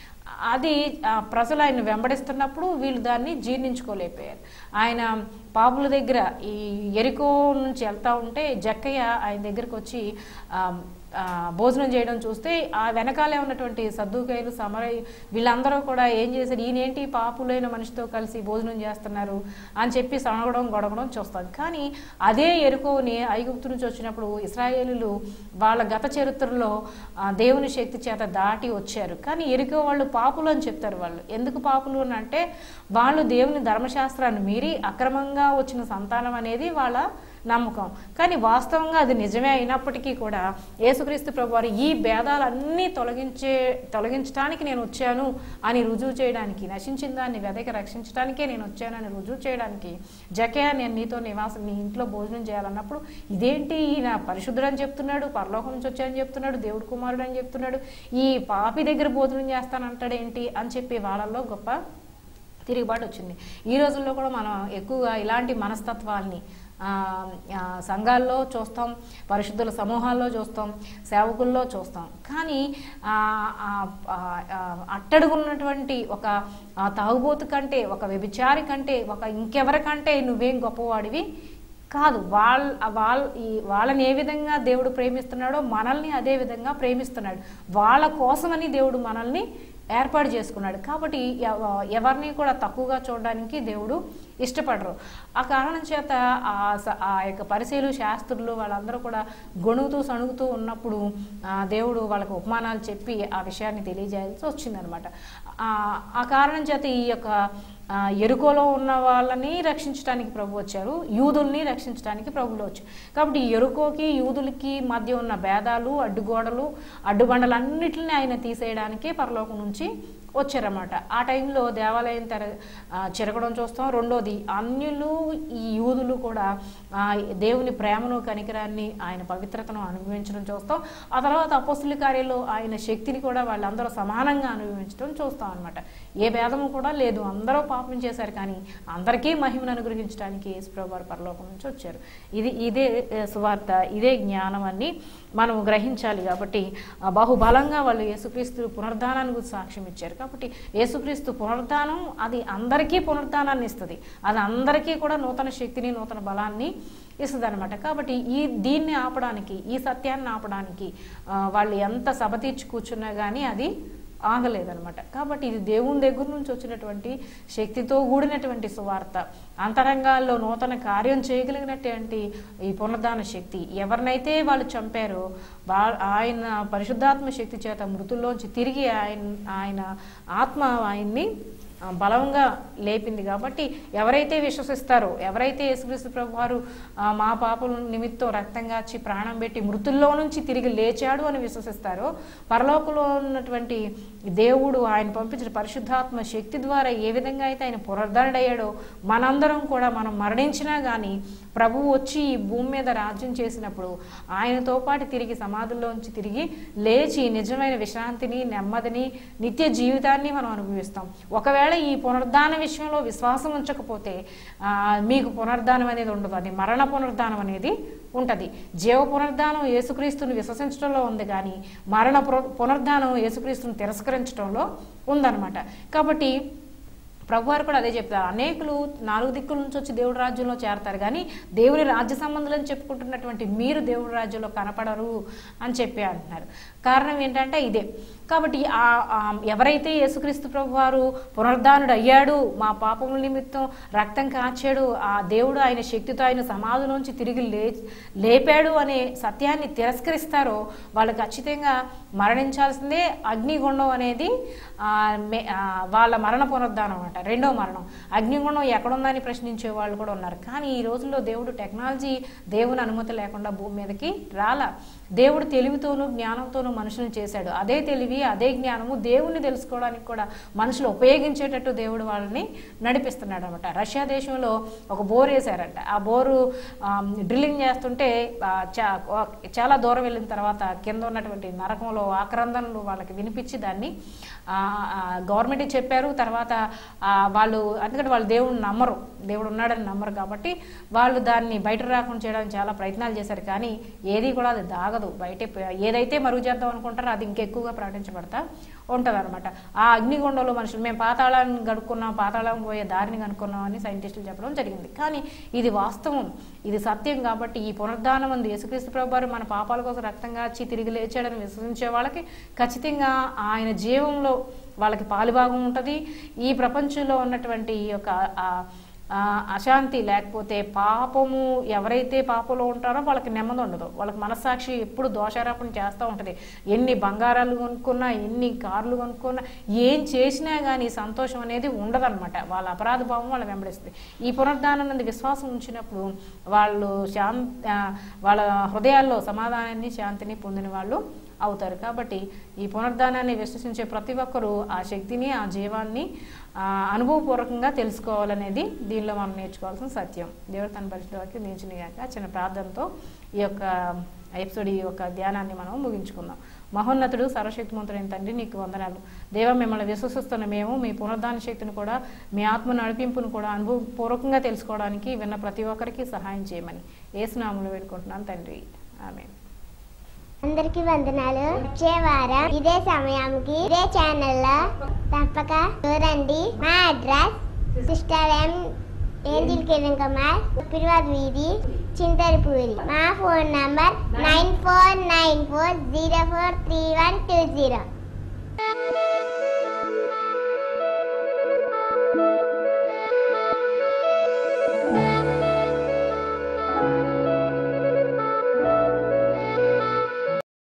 Speaker 1: అది ఆ, ప్రజలు ఆయన వెంబడిస్తున్నప్పుడు వీళ్ళు దాన్ని జీర్ణించుకోలేకపోయారు ఆయన పాపుల దగ్గర ఈ ఎరికో నుంచి వెళ్తా ఉంటే జక్కయ్య ఆయన దగ్గరికి వచ్చి ఆ, ఆ, భోజనం చేయడం చూస్తే ఆ వెనకాలే ఉన్నటువంటి సద్దుకాయలు సమర వీళ్ళందరూ కూడా ఏం చేశారు ఈయనేంటి పాపులైన మనిషితో కలిసి భోజనం చేస్తున్నారు అని చెప్పి సనగడం గొడగడం చూస్తుంది కానీ అదే ఎరుకోని ఐగుప్తు నుంచి వచ్చినప్పుడు ఇస్రాయేలీలు వాళ్ళ గత చరిత్రలో ఆ, దేవుని శక్తి చేత దాటి వచ్చారు కానీ ఎరుకో వాళ్ళు పాపులు అని చెప్తారు వాళ్ళు ఎందుకు పాపులు అని అంటే వాళ్ళు దేవుని ధర్మశాస్త్రాన్ని మీరి అక్రమంగా వచ్చిన సంతానం అనేది వాళ్ళ నమ్మకం కానీ వాస్తవంగా అది నిజమే అయినప్పటికీ కూడా యేసుక్రీస్తు ప్రభు వారు ఈ భేదాలన్నీ తొలగించే తొలగించడానికి నేను వచ్చాను అని రుజువు చేయడానికి నశించిన దాన్ని వెదకి రక్షించడానికే నేను వచ్చానని రుజువు చేయడానికి జకే నేను నీతో నివాసం నీ ఇంట్లో భోజనం చేయాలన్నప్పుడు ఇదేంటి ఈయన పరిశుద్ధుడు అని చెప్తున్నాడు పరలోకం నుంచి వచ్చాయని చెప్తున్నాడు దేవుడు కుమారుడు అని చెప్తున్నాడు ఈ పాపి దగ్గర భోజనం చేస్తానంటాడేంటి అని చెప్పి వాళ్ళల్లో గొప్ప తిరుగుబాటు వచ్చింది ఈ రోజుల్లో కూడా మనం ఎక్కువగా ఇలాంటి మనస్తత్వాల్ని ఆ, ఆ, సంఘాల్లో చూస్తాం పరిశుద్ధుల సమూహాల్లో చూస్తాం సేవకుల్లో చూస్తాం కానీ ఆ, ఆ, ఆ, ఆ, అట్టడుగున్నటువంటి ఒక ఆ, తాగుబోతు కంటే ఒక వ్యభిచారి కంటే ఒక ఇంకెవరికంటే నువ్వేం గొప్పవాడివి కాదు వాళ్ళ వాళ్ళ ఈ వాళ్ళని ఏ విధంగా దేవుడు ప్రేమిస్తున్నాడో మనల్ని అదే విధంగా ప్రేమిస్తున్నాడు వాళ్ళ కోసమని దేవుడు మనల్ని ఏర్పాటు చేసుకున్నాడు కాబట్టి ఎవ- ఎవరిని కూడా తక్కువగా చూడడానికి దేవుడు ఇష్టపడరు ఆ కారణం చేత ఆ స- ఆ యొక్క పరిశీలు శాస్త్రులు వాళ్ళందరూ కూడా గొణుగుతూ సణుగుతూ ఉన్నప్పుడు ఆ దేవుడు వాళ్ళకు ఉపమానాలు చెప్పి ఆ విషయాన్ని తెలియజేయాల్సి వచ్చిందనమాట ఆ ఆ కారణం చేత ఈ యొక్క ఆ, ఎరుకోలో ఉన్న వాళ్ళని రక్షించడానికి ప్రభు వచ్చారు యూదుల్ని రక్షించడానికి ప్రభులు వచ్చారు కాబట్టి ఈ ఎరుకోకి యూదులకి మధ్య ఉన్న భేదాలు అడ్డుగోడలు అడ్డుబండలన్నిటిని ఆయన తీసేయడానికే పరలోకం నుంచి వచ్చారన్నమాట ఆ టైంలో దేవాలయం తెర ఆ, చెరగడం చూస్తాం రెండోది అన్యులు ఈ యూదులు కూడా ఆ, దేవుని ప్రేమను కనికరాన్ని ఆయన పవిత్రతను అనుభవించడం చూస్తాం ఆ తర్వాత అపోస్తుల కార్యంలో ఆయన శక్తిని కూడా వాళ్ళందరూ సమానంగా అనుభవించడం చూస్తాం అనమాట ఏ భేదము కూడా లేదు అందరూ పాపం చేశారు కానీ అందరికీ మహిమను అనుగ్రహించడానికి యేసుప్రభు వారు పరలోకం నుంచి వచ్చారు ఇది ఇదే ఏ, సువార్త ఇదే జ్ఞానం అని మనం గ్రహించాలి కాబట్టి ఆ, బహుబలంగా వాళ్ళు యేసుక్రీస్తు పునరుద్ధానాన్ని గురించి సాక్ష్యం ఇచ్చారు కాబట్టి యేసుక్రీస్తు పునరుద్ధానం అది అందరికీ పునరుద్ధానాన్ని ఇస్తుంది అది అందరికీ కూడా నూతన శక్తిని నూతన బలాన్ని ఇస్తుంది అనమాట కాబట్టి ఈ దీన్ని ఆపడానికి ఈ సత్యాన్ని ఆపడానికి ఆ, వాళ్ళు ఎంత సభ తీర్చి కూర్చున్నా కానీ అది ఆగలేదనమాట కాబట్టి ఇది దేవుని దగ్గర నుంచి వచ్చినటువంటి శక్తితో కూడినటువంటి సువార్త అంతరంగాల్లో నూతన కార్యం చేయగలిగినటువంటి ఈ పునరుద్ధాన శక్తి ఎవరినైతే వాళ్ళు చంపారో వా ఆయన పరిశుద్ధాత్మ శక్తి చేత మృతుల్లోంచి తిరిగి ఆయన ఆయన ఆత్మ ఆయన్ని ఆ, బలంగా లేపింది కాబట్టి ఎవరైతే విశ్వసిస్తారో ఎవరైతే యేసుక్రీస్తు ప్రభు వారు ఆ, మా పాపల నిమిత్తం రక్తం కాచి ప్రాణం పెట్టి మృతుల్లో నుంచి తిరిగి లేచాడు అని విశ్వసిస్తారో పరలోకంలో ఉన్నటువంటి దేవుడు ఆయన పంపించిన పరిశుద్ధాత్మ శక్తి ద్వారా ఏ విధంగా అయితే ఆయన పునరుద్ధరణయ్యాడో మనందరం కూడా మనం మరణించినా కానీ ప్రభువు వచ్చి ఈ భూమి మీద రాజ్యం చేసినప్పుడు ఆయనతో పాటు తిరిగి సమాధుల్లోంచి తిరిగి లేచి నిజమైన విశ్రాంతిని నెమ్మదిని నిత్య జీవితాన్ని మనం అనుభవిస్తాం ఒకవేళ ఈ పునరుద్ధాన విషయంలో విశ్వాసం ఉంచకపోతే ఆ, మీకు పునరుద్ధానం అనేది ఉండదు అది మరణ పునరుద్ధానం అనేది ఉంటుంది జీవ పునరుద్ధానం యేసుక్రీస్తుని విశ్వసించడంలో ఉంది కానీ మరణ పున- పునరుద్ధానం యేసుక్రీస్తుని తిరస్కరించడంలో ఉందన్నమాట కాబట్టి ప్రభువారు కూడా అదే చెప్తారు అనేకులు నాలుగు దిక్కుల నుంచి వచ్చి దేవుడి రాజ్యంలో చేరతారు కానీ దేవుని రాజ్య సంబంధులని చెప్పుకుంటున్నటువంటి మీరు దేవుడి రాజ్యంలో కనపడరు అని చెప్పి అంటున్నారు కారణం ఏంటంటే ఇదే కాబట్టి ఆ ఆ ఎవరైతే యేసుక్రీస్తు ప్రభు వారు పునరుద్ధానుడు అయ్యాడు మా పాపముల నిమిత్తం రక్తం కాచాడు ఆ దేవుడు ఆయన శక్తితో ఆయన సమాధిలోంచి తిరిగి లే లేపాడు అనే సత్యాన్ని తిరస్కరిస్తారో వాళ్ళు ఖచ్చితంగా మరణించాల్సిందే అగ్నిగుండం అనేది ఆ, మే- ఆ, వాళ్ళ మరణ పునరుద్ధానం అనమాట రెండో మరణం అగ్నిగుండం ఎక్కడుందని ప్రశ్నించే వాళ్ళు కూడా ఉన్నారు కానీ ఈ రోజుల్లో దేవుడు టెక్నాలజీ దేవుని అనుమతి లేకుండా భూమి మీదకి రాలా దేవుడు తెలివితోనూ జ్ఞానంతోనూ మనుషులను చేశాడు అదే తెలివి అదే జ్ఞానము దేవుణ్ణి తెలుసుకోవడానికి కూడా మనుషులు ఉపయోగించేటట్టు దేవుడు వాళ్ళని నడిపిస్తున్నాడు అనమాట రష్యా దేశంలో ఒక బోర్ వేశారంట ఆ బోరు డ్రిల్లింగ్ చేస్తుంటే ఆ, చా- చాలా దూరం వెళ్ళిన తర్వాత కింద ఉన్నటువంటి నరకంలో ఆక్రందనలు వాళ్ళకి వినిపించి దాన్ని గవర్నమెంట్ చెప్పారు తర్వాత ఆ, వాళ్ళు ఎందుకంటే వాళ్ళు దేవుడిని నమ్మరు దేవుడు ఉన్నాడని నమ్మరు కాబట్టి వాళ్ళు దాన్ని బయట రాకుండా చేయడానికి చాలా ప్రయత్నాలు చేశారు కానీ ఏది కూడా అది దాగదు బయట ఏదైతే మరుగు చేద్దాం అనుకుంటారో అది ఇంకెక్కువగా ప్రకటించబడతా ఉంటుంది అనమాట ఆ అగ్నిగుండంలో మనుషులు మేము పాతాళాన్ని కనుక్కున్నాం పాతాళం పోయే దారిని కనుక్కున్నాం అని సైంటిస్టులు చెప్పడం జరిగింది కానీ ఇది వాస్తవం ఇది సత్యం కాబట్టి ఈ పునరుద్ధానం ఉంది యేసుక్రీస్తు ప్రభు వారు మన పాపాల కోసం రక్తంగా వచ్చి తిరిగి లేచాడని విశ్వసించే వాళ్ళకి ఖచ్చితంగా ఆయన జీవంలో వాళ్ళకి పాలుభాగం ఉంటుంది ఈ ప్రపంచంలో ఉన్నటువంటి ఈ యొక్క ఆ, ఆ, అశాంతి లేకపోతే పాపము ఎవరైతే పాపంలో ఉంటారో వాళ్ళకి నెమ్మది ఉండదు వాళ్ళకి మనస్సాక్షి ఎప్పుడు దోషారోపణ చేస్తూ ఉంటుంది ఎన్ని బంగారాలు కొనుక్కున్నా ఎన్ని కార్లు కొనుక్కున్నా ఏం చేసినా కానీ సంతోషం అనేది ఉండదన్నమాట వాళ్ళ అపరాధ భావం వాళ్ళ వెంబడిస్తుంది ఈ పునరుద్ధానం నందు విశ్వాసం ఉంచినప్పుడు వాళ్ళు శాం ఆ, వాళ్ళ హృదయాల్లో సమాధానాన్ని శాంతిని పొందిన వాళ్ళు అవుతారు కాబట్టి ఈ పునరుద్ధానాన్ని విశ్వసించే ప్రతి ఒక్కరూ ఆ శక్తిని ఆ జీవాన్ని ఆ, అనుభవపూర్వకంగా తెలుసుకోవాలనేది దీనిలో మనం నేర్చుకోవాల్సిన సత్యం దేవుడు తన పరిశుభ్రకి నిలిచినగాక చిన్న ప్రార్థనతో ఈ యొక్క ఎపిసోడ్ ఈ యొక్క ధ్యానాన్ని మనం ముగించుకుందాం మహోన్నతుడు సర్వశక్తిమంతుడైన తండ్రి నీకు వందనాలు దేవ మిమ్మల్ని విశ్వసిస్తున్న మేము మీ పునరుద్ధాన శక్తిని కూడా మీ ఆత్మ నడిపింపును కూడా అనుభవపూర్వకంగా తెలుసుకోవడానికి విన్న ప్రతి ఒక్కరికి సహాయం చేయమని ఏసునాములు వేడుకుంటున్నాను తండ్రి ఆమె
Speaker 2: అందరికి వందనాలు వచ్చే వారం ఇదే సమయానికి ఇదే ఛానల్లో తప్పక చూడండి మా address sister M Angel Kiran Kumar పిరివాద్ వీధి చింతరిపూరి మా phone number nine four nine four zero four three one two zero